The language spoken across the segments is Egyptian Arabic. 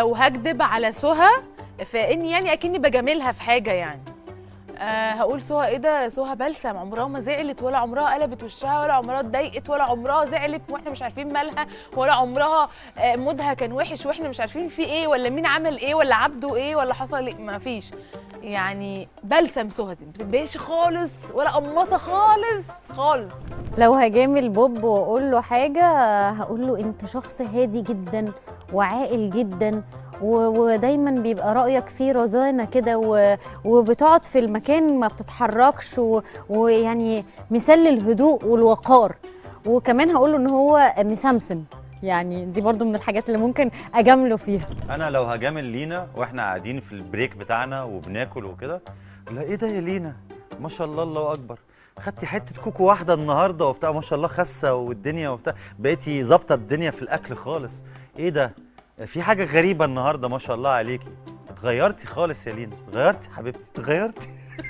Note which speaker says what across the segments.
Speaker 1: لو هكدب على سهى فاني يعني اكني بجاملها في حاجه يعني أه هقول سهى ايه ده سهى بلسم عمرها ما زعلت ولا عمرها قلبت وشها ولا عمرها اتضايقت ولا عمرها زعلت واحنا مش عارفين مالها ولا عمرها آه، مودها كان وحش واحنا مش عارفين في ايه ولا مين عمل ايه ولا عبده ايه ولا حصل ايه ما فيش يعني بلسم سهى دي ما بتتضايقش خالص ولا قماصه خالص خالص
Speaker 2: لو هجامل بوب واقول له حاجه هقول له انت شخص هادي جدا وعاقل جدا و- ودايما بيبقى رايك فيه رزانه كده و- وبتقعد في المكان ما بتتحركش و- ويعني مثال للهدوء والوقار وكمان هقول له ان هو مسمسم يعني دي برضو من الحاجات اللي ممكن اجامله فيها
Speaker 3: انا لو هجامل لينا واحنا قاعدين في البريك بتاعنا وبناكل وكده لا ايه ده يا لينا ما شاء الله الله اكبر خدتي حته كوكو واحده النهارده وبتاع ما شاء الله خاسه والدنيا وبتاع بقيتي ظابطه الدنيا في الاكل خالص ايه ده في حاجه غريبه النهارده ما شاء الله عليكي اتغيرتي خالص يا لينا اتغيرتي حبيبتي اتغيرتي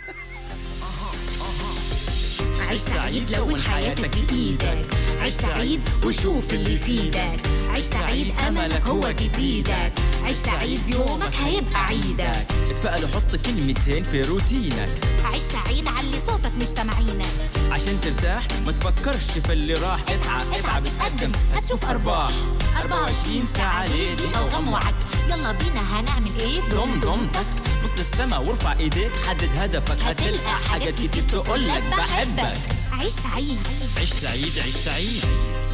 Speaker 4: عيش سعيد لون حياتك بإيدك عيش سعيد وشوف اللي يفيدك عيش سعيد أملك هو جديدك عيش سعيد يومك هيبقى عيدك
Speaker 5: اتفقل وحط كلمتين في روتينك
Speaker 4: عيش سعيد علي صوتك مش سامعينك
Speaker 5: عشان ترتاح ما تفكرش في اللي راح اسعى اتعب اتقدم هتشوف ارباح 24 ساعة ليل دي
Speaker 4: أوغام وعك يلا بينا هنعمل ايه
Speaker 5: ضم ضمتك بص للسما وارفع ايديك حدد هدفك هتلقى حاجات كتير تقولك بحبك
Speaker 4: عيش سعيد
Speaker 5: عيش سعيد عيش سعيد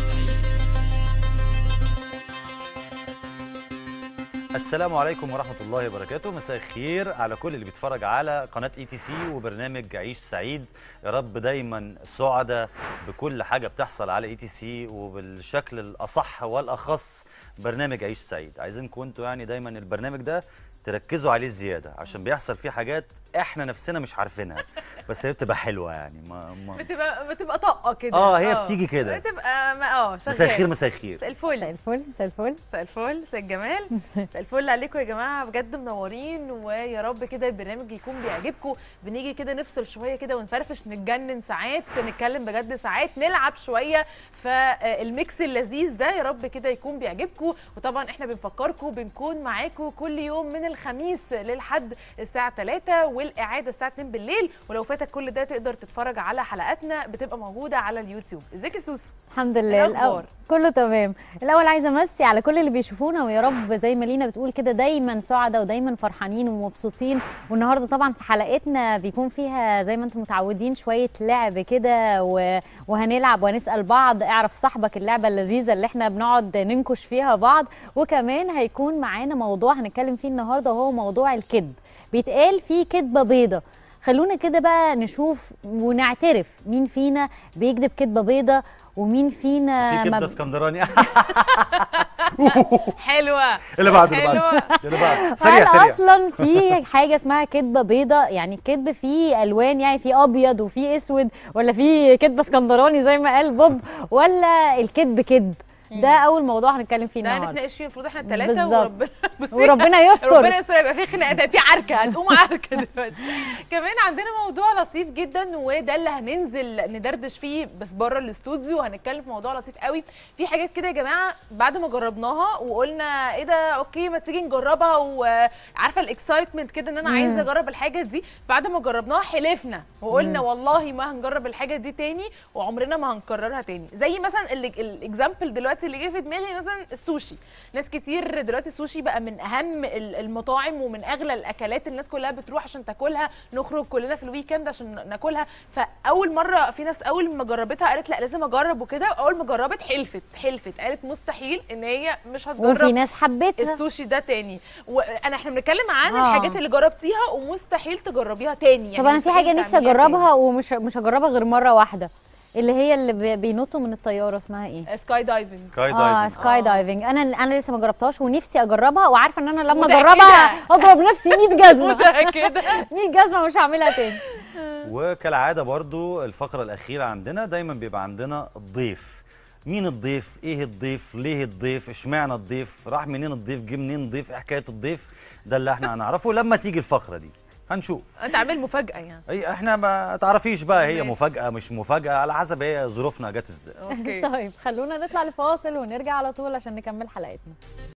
Speaker 3: السلام عليكم ورحمة الله وبركاته مساء الخير على كل اللي بيتفرج على قناة اي تي سي وبرنامج عيش سعيد يا رب دايما سعداء بكل حاجة بتحصل على اي تي سي وبالشكل الأصح والأخص برنامج عيش سعيد عايزينكم انتوا يعني دايما البرنامج ده تركزوا عليه زيادة عشان بيحصل فيه حاجات احنا نفسنا مش عارفينها بس هي بتبقى حلوة يعني ما ما
Speaker 1: بتبقى بتبقى طاقه كده
Speaker 3: آه، هي بتيجي كده.
Speaker 1: بتبقى ما- اه
Speaker 3: مساء
Speaker 1: شغالة.
Speaker 3: الخير مساء الخير
Speaker 1: مساء
Speaker 2: مساء
Speaker 1: الفل
Speaker 2: الفل مساء الفل
Speaker 1: مساء الفل مساء الجمال مساء الفل عليكم يا جماعه بجد منورين ويا رب كده البرنامج يكون بيعجبكم بنيجي كده نفصل شويه كده ونفرفش نتجنن ساعات نتكلم بجد ساعات نلعب شويه فالميكس اللذيذ ده يا رب كده يكون بيعجبكم وطبعا احنا بنفكركم بنكون معاكم كل يوم من الخميس للحد الساعه 3 والاعاده الساعه 2 بالليل ولو فاتك كل ده تقدر تتفرج على حلقاتنا بتبقى موجوده على اليوتيوب ازيك يا سوسو
Speaker 2: الحمد
Speaker 1: إيه
Speaker 2: لله
Speaker 1: الأخبار؟
Speaker 2: الأول كله تمام الاول عايزه امسي على كل اللي بيشوفونا ويا رب زي ما لينا بتقول كده دايما سعداء ودايما فرحانين ومبسوطين والنهارده طبعا في حلقتنا بيكون فيها زي ما انتم متعودين شويه لعب كده و... وهنلعب وهنسال بعض اعرف صاحبك اللعبه اللذيذه اللي احنا بنقعد ننكش فيها بعض وكمان هيكون معانا موضوع هنتكلم فيه النهارده وهو موضوع الكذب بيتقال فيه كذبه بيضه خلونا كده بقى نشوف ونعترف مين فينا بيكذب كذبه بيضه ومين فينا
Speaker 3: في
Speaker 2: ما
Speaker 3: كبدة
Speaker 2: ب-
Speaker 3: اسكندراني
Speaker 1: حلوه
Speaker 3: اللي بعده اللي بعده
Speaker 1: حلوه
Speaker 3: اللي بعده سريع
Speaker 2: هل
Speaker 3: سريع
Speaker 2: اصلا في حاجه اسمها كذبه بيضه يعني الكذب فيه الوان يعني في ابيض وفي اسود ولا في كذبه اسكندراني زي ما قال بوب ولا الكذب كذب ده اول موضوع هنتكلم فيه
Speaker 1: ده
Speaker 2: النهارده
Speaker 1: هنتناقش فيه المفروض احنا الثلاثه
Speaker 2: بالظبط.
Speaker 1: وربنا بصي،
Speaker 2: وربنا يستر
Speaker 1: ربنا يستر يبقى في خناقات في عركه هتقوم عركه دلوقتي كمان عندنا موضوع لطيف جدا وده اللي هننزل ندردش فيه بس بره الاستوديو هنتكلم في موضوع لطيف قوي في حاجات كده يا جماعه بعد ما جربناها وقلنا ايه ده اوكي ما تيجي نجربها وعارفه الاكسايتمنت كده ان انا
Speaker 2: مم.
Speaker 1: عايزه اجرب الحاجه دي بعد ما جربناها حلفنا وقلنا والله ما هنجرب الحاجه دي تاني وعمرنا ما هنكررها تاني زي مثلا الاكزامبل دلوقتي اللي جه في دماغي مثلا السوشي ناس كتير دلوقتي السوشي بقى من اهم ال- المطاعم ومن اغلى الاكلات الناس كلها بتروح عشان تاكلها نخرج كلنا في الويكند عشان ناكلها فاول مره في ناس اول ما جربتها قالت لا لازم اجرب وكده اول ما جربت حلفت حلفت قالت مستحيل ان هي مش
Speaker 2: وفي
Speaker 1: هتجرب
Speaker 2: ناس حبتها
Speaker 1: السوشي ده تاني وانا احنا بنتكلم عن
Speaker 2: آه.
Speaker 1: الحاجات اللي جربتيها ومستحيل تجربيها تاني يعني
Speaker 2: طب انا في حاجه
Speaker 1: مستحيل
Speaker 2: نفسي
Speaker 1: تعمليها
Speaker 2: اجربها ومش مش هجربها غير مره واحده اللي هي اللي بي- بينطوا من الطياره اسمها ايه
Speaker 1: تاني. سكاي دايفنج
Speaker 3: سكاي
Speaker 2: اه
Speaker 3: دايفنج
Speaker 2: سكاي
Speaker 1: آه.
Speaker 2: دايفنج انا انا لسه ما جربتهاش ونفسي اجربها وعارفه ان انا لما
Speaker 1: متأكدة.
Speaker 2: اجربها اضرب نفسي 100 جزمه
Speaker 1: متاكده
Speaker 2: 100 جزمه مش هعملها تاني
Speaker 3: وكالعاده برضو الفقره الاخيره عندنا دايما بيبقى عندنا الضيف مين الضيف ايه الضيف ليه الضيف اشمعنى الضيف راح منين الضيف جه منين الضيف ايه حكايه الضيف ده اللي احنا هنعرفه لما تيجي الفقره دي هنشوف
Speaker 1: انت عامل مفاجاه يعني
Speaker 3: اي احنا ما تعرفيش بقى هي
Speaker 1: ماشي.
Speaker 3: مفاجاه مش مفاجاه على حسب هي ظروفنا جت ازاي
Speaker 1: اوكي
Speaker 2: طيب خلونا نطلع لفاصل ونرجع على طول عشان نكمل حلقتنا